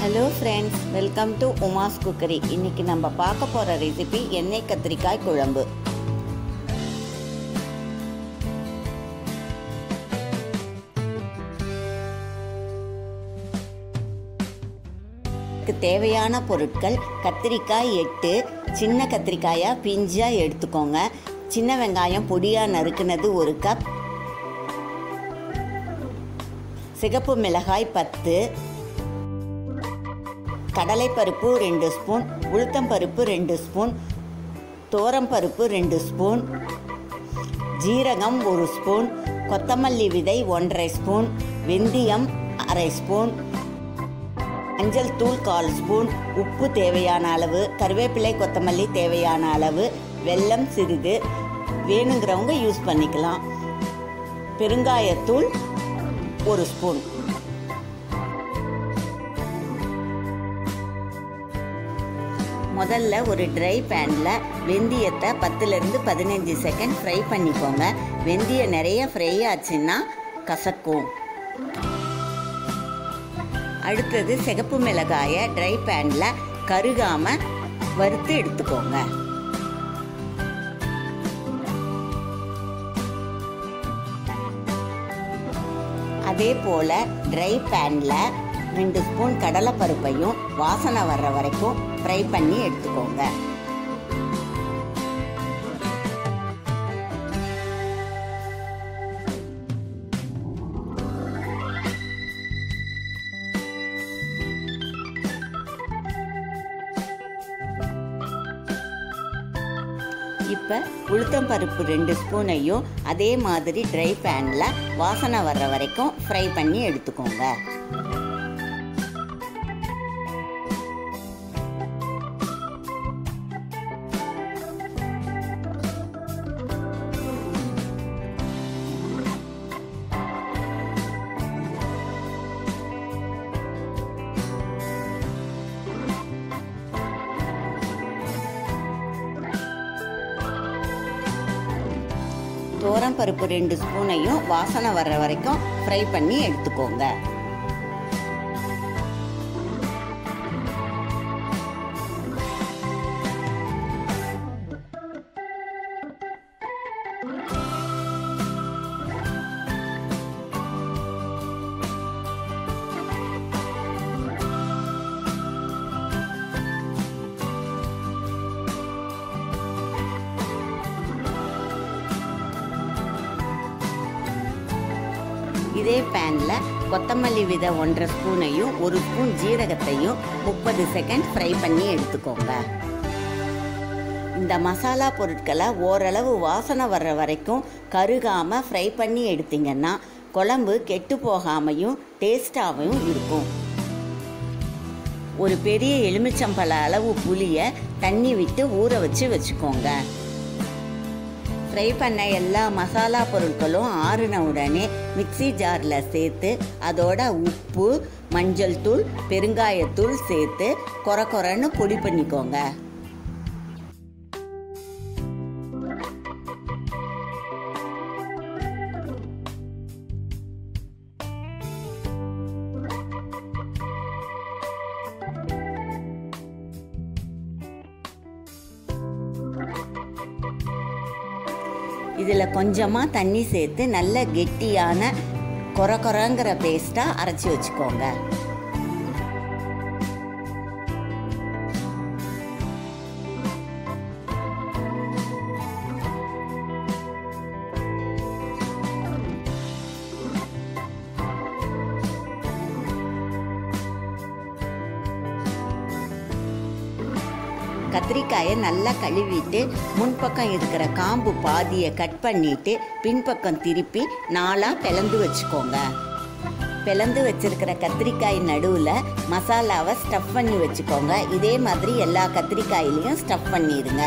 hello friends welcome to Uma's cookery இன்னைக்கு நம்ம பார்க்க போகிற ரெசிபி எண்ணெய் கத்திரிக்காய் குழம்பு இதுக்கு தேவையான பொருட்கள் கத்திரிக்காய் எட்டு சின்ன கத்திரிக்காயாக பிஞ்சாக எடுத்துக்கோங்க சின்ன வெங்காயம் பொடியாக நறுக்குனது ஒரு கப் சிகப்பு மிளகாய் பத்து கடலைப்பருப்பு ரெண்டு ஸ்பூன் உளுத்தம்பருப்பு ரெண்டு ஸ்பூன் பருப்பு ரெண்டு ஸ்பூன் ஜீரகம் ஒரு ஸ்பூன் கொத்தமல்லி விதை ஒன்றரை ஸ்பூன் வெந்தயம் அரை ஸ்பூன் மஞ்சள் தூள் கால் ஸ்பூன் உப்பு தேவையான அளவு கருவேப்பிலை கொத்தமல்லி தேவையான அளவு வெல்லம் சிறிது வேணுங்கிறவங்க யூஸ் பண்ணிக்கலாம் பெருங்காயத்தூள் ஒரு ஸ்பூன் முதல்ல ஒரு ட்ரை பேனில் வெந்தயத்தை பத்துலேருந்து பதினஞ்சு செகண்ட் ஃப்ரை பண்ணிக்கோங்க வெந்தயம் நிறைய ஃப்ரை ஆச்சுன்னா கசக்கும் அடுத்தது சிகப்பு மிளகாயை ட்ரை பேனில் கருகாமல் வறுத்து எடுத்துக்கோங்க அதே போல் ட்ரை பேனில் ரெண்டு ஸ்பூன் கடலைப்பருப்பையும் வாசனை வர்ற வரைக்கும் ஃப்ரை பண்ணி எடுத்துக்கோங்க இப்போ உளுத்தம் பருப்பு ரெண்டு ஸ்பூனையும் அதே மாதிரி ட்ரை பேனில் வாசனை வர்ற வரைக்கும் ஃப்ரை பண்ணி எடுத்துக்கோங்க தோரம் பருப்பு ரெண்டு ஸ்பூனையும் வாசனை வர்ற வரைக்கும் ஃப்ரை பண்ணி எடுத்துக்கோங்க இதே பேனில் கொத்தமல்லி விதை ஒன்றரை ஸ்பூனையும் ஒரு ஸ்பூன் ஜீரகத்தையும் முப்பது செகண்ட் ஃப்ரை பண்ணி எடுத்துக்கோங்க இந்த மசாலா பொருட்களை ஓரளவு வாசனை வர்ற வரைக்கும் கருகாமல் ஃப்ரை பண்ணி எடுத்தீங்கன்னா குழம்பு கெட்டு போகாமையும் டேஸ்டாகவும் இருக்கும் ஒரு பெரிய எலுமிச்சம்பழ அளவு புளியை தண்ணி விட்டு ஊற வச்சு வச்சுக்கோங்க ஃப்ரை பண்ண எல்லா மசாலா பொருட்களும் ஆறின உடனே மிக்சி ஜாரில் சேர்த்து அதோட உப்பு மஞ்சள் தூள் பெருங்காயத்தூள் சேர்த்து கொர கொரன்னு பொடி பண்ணிக்கோங்க இதில் கொஞ்சமாக தண்ணி சேர்த்து நல்ல கெட்டியான கொர கொரங்கிற பேஸ்ட்டாக அரைச்சி வச்சுக்கோங்க கத்திரிக்காயை நல்லா கழுவிட்டு முன்பக்கம் இருக்கிற காம்பு பாதியை கட் பண்ணிட்டு பின்பக்கம் திருப்பி நாலாக பிளந்து வச்சுக்கோங்க பிளந்து வச்சிருக்கிற கத்திரிக்காய் நடுவில் மசாலாவை ஸ்டஃப் பண்ணி வச்சுக்கோங்க இதே மாதிரி எல்லா கத்திரிக்காயிலையும் ஸ்டஃப் பண்ணிடுங்க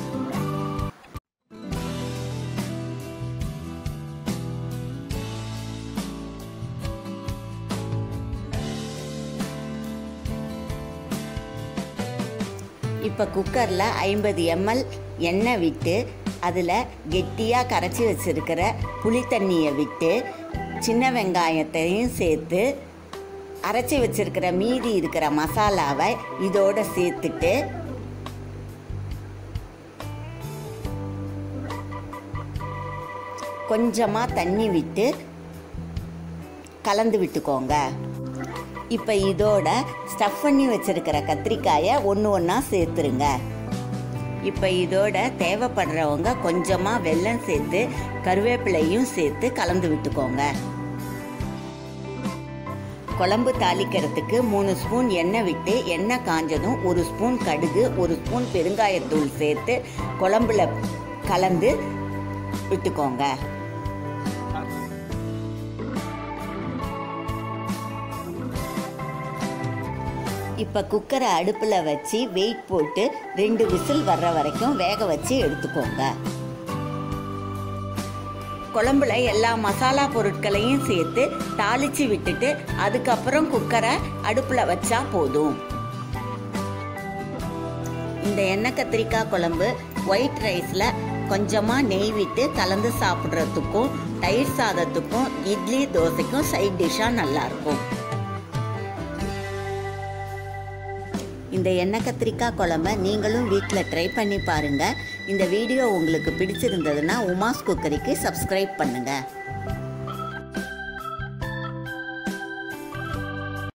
இப்போ குக்கரில் ஐம்பது எம்எல் எண்ணெய் விட்டு அதில் கெட்டியாக கரைச்சி வச்சுருக்கிற புளி தண்ணியை விட்டு சின்ன வெங்காயத்தையும் சேர்த்து அரைச்சி வச்சிருக்கிற மீதி இருக்கிற மசாலாவை இதோட சேர்த்துட்டு கொஞ்சமாக தண்ணி விட்டு கலந்து விட்டுக்கோங்க இப்போ இதோட ஸ்டஃப் பண்ணி வச்சிருக்கிற கத்திரிக்காயை ஒன்று ஒன்றா சேர்த்துருங்க இப்போ இதோட தேவைப்படுறவங்க கொஞ்சமாக வெல்லம் சேர்த்து கருவேப்பிலையும் சேர்த்து கலந்து விட்டுக்கோங்க குழம்பு தாளிக்கிறதுக்கு மூணு ஸ்பூன் எண்ணெய் விட்டு எண்ணெய் காஞ்சதும் ஒரு ஸ்பூன் கடுகு ஒரு ஸ்பூன் பெருங்காயத்தூள் சேர்த்து குழம்புல கலந்து விட்டுக்கோங்க இப்போ குக்கரை அடுப்பில் வச்சு வெயிட் போட்டு ரெண்டு விசில் வர்ற வரைக்கும் வேக வச்சு எடுத்துக்கோங்க குழம்புல எல்லா மசாலா பொருட்களையும் சேர்த்து தாளித்து விட்டுட்டு அதுக்கப்புறம் குக்கரை அடுப்பில் வச்சா போதும் இந்த எண்ணெய் கத்திரிக்காய் குழம்பு ஒயிட் ரைஸில் கொஞ்சமாக நெய் விட்டு கலந்து சாப்பிட்றதுக்கும் தயிர் சாதத்துக்கும் இட்லி தோசைக்கும் சைட் டிஷ்ஷாக நல்லாயிருக்கும் இந்த எண்ணெய் கத்திரிக்காய் குழம்ப நீங்களும் வீட்டில் ட்ரை பண்ணி பாருங்கள் இந்த வீடியோ உங்களுக்கு பிடிச்சிருந்ததுன்னா உமாஸ் குக்கரிக்கு சப்ஸ்கிரைப் பண்ணுங்கள்